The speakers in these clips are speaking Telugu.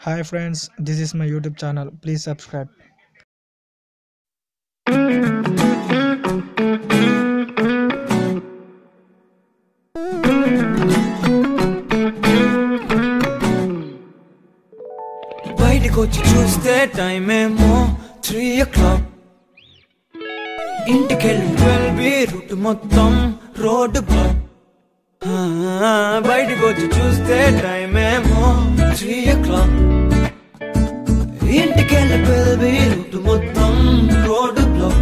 Hi friends, this is my YouTube channel. Please subscribe. బయటకు వచ్చి చూస్తే టైం ఏమో త్రీ ఓ క్లాక్ ఇంటికెళ్ళి ట్వెల్వ్ బి రూట్ మొత్తం రోడ్డు బ్లాక్ ఆ, బయటకు వచ్చి చూస్తే టైం ఏమో త్రీ ఓ క్లాక్ ఇంటికెళ్ళి ట్వెల్వ్ బి రూట్ మొత్తం రోడ్డు బ్లాక్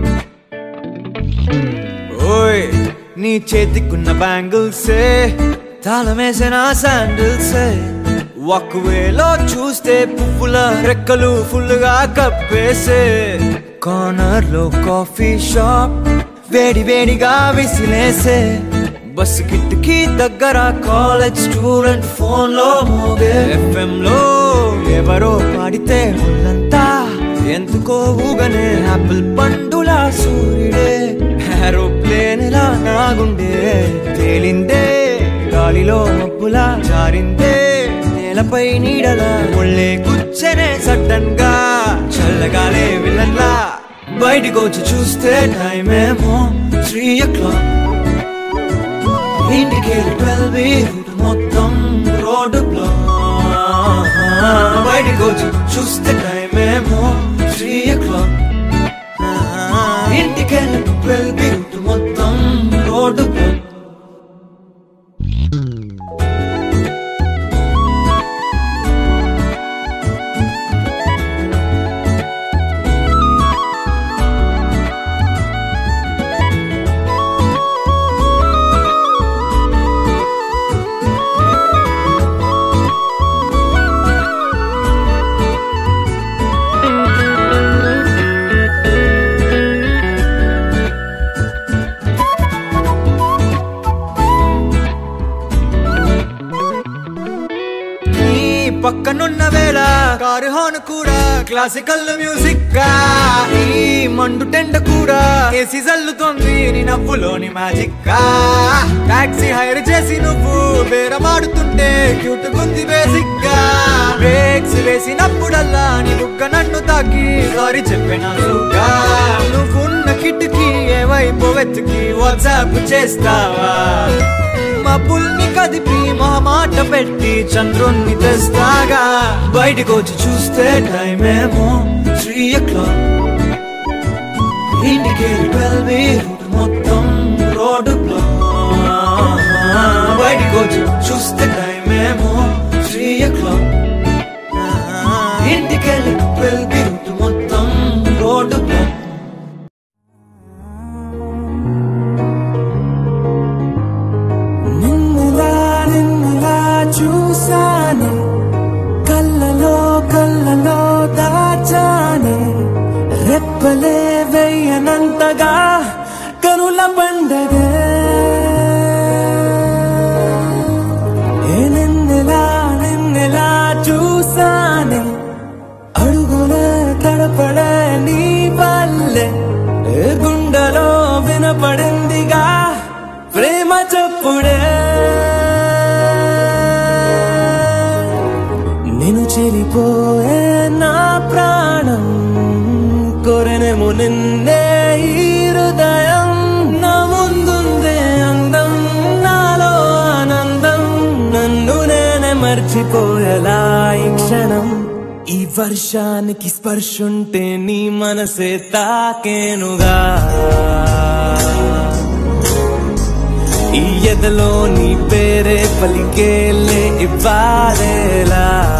ఓయ్ నీ చేతికున్న బ్యాంగిల్సే తాళమేసిన శాండిల్సే ఒకవేలో చూస్తే పువ్వుల రెక్కలు ఫుల్గా కప్పేసే కార్నర్ లో కాఫీ షాప్ వేడి వేడిగా విసిలేసే బస్ కిటికీ దగ్గర కాలేజ్ స్టూడెంట్ ఫోన్ లో మోగే ఎఫ్ఎం లో ఎవరో పాడితే ఒళ్ళంతా ఎందుకో ఊగనే యాపిల్ పండులా సూర్యుడే ఏరోప్లేన్ లా నాగుండే తేలిందే గాలిలో మబ్బులా జారిందే నేలపై నీడలా ఒళ్ళే కూర్చనే సడన్ గా చల్లగాలే విలన్లా బయటికి వచ్చి చూస్తే టైం ఏమో త్రీ ఓ క్లాక్ ఇంటికి ట్వెల్వ్ రూట్ మొత్తం రోడ్డు బ్లాక్ బయటికి వచ్చి చూస్తే టైం ఏమో త్రీ ఓ క్లాక్ ఇంటికి ట్వెల్వ్ రూట్ మొత్తం రోడ్డు బ్లాక్ నీ పక్కనున్న వేళ కారు హార్న్ కూడా క్లాసికల్ మ్యూజిక్ గా ఈ మండు టెండ కూడా ఏసీ జల్లుతోంది నీ నవ్వులోని మ్యాజిక్ గా టాక్సీ హైర్ చేసి నువ్వు బేరమాడుతుంటే క్యూట్ గుంది బేసిక్ గా బ్రేక్స్ వేసినప్పుడల్లా నీ బుగ్గ నన్ను తాకి సారీ చెప్పిన నువ్వున్న కిటికీ ఏ వైపు వెతికి వాట్సాప్ చేస్తావా మబ్బుల్ని కదిపి మాట పెట్టి చంద్రుణ్ణి తెస్తాగా బయటకు వచ్చి చూస్తే టైం ఏమో త్రీ ఓ క్లాక్ ఇంటికి ట్వెల్వ్ రూట్ మొత్తం రోడ్డు బ్లాక్ బయటకు వచ్చి చూస్తే టైం ఏమో త్రీ ఓ క్లాక్ ఇంటికి ట్వెల్వ్ రూట్ మొత్తం రోడ్డు బ్లాక్ నిన్నలా నిన్నలా చూసానే కళ్ళలో కళ్ళలో దాచానే రెప్పలే వెయ్యనంతగా కనుల పండగే ఏ నిన్నెలా నిన్నెలా చూసానే అడుగులే తడపడే నీ వల్లే ఏ గుండెలో వినపడిందిగా ప్రేమ చప్పుడే నేను చెలిపోయే నా ప్రాణం కొరెనేమో నిన్నే ఈ హృదయం నా ముందుందే అందం నాలో ఆనందం నన్ను నేనే మర్చిపోయేలా ఈ క్షణం ఈ వర్షానికి స్పర్శుంటే నీ మనసే తాకేనుగా ఈ ఎదలో నీ పేరే పలికేలే ఇవ్వాలేలా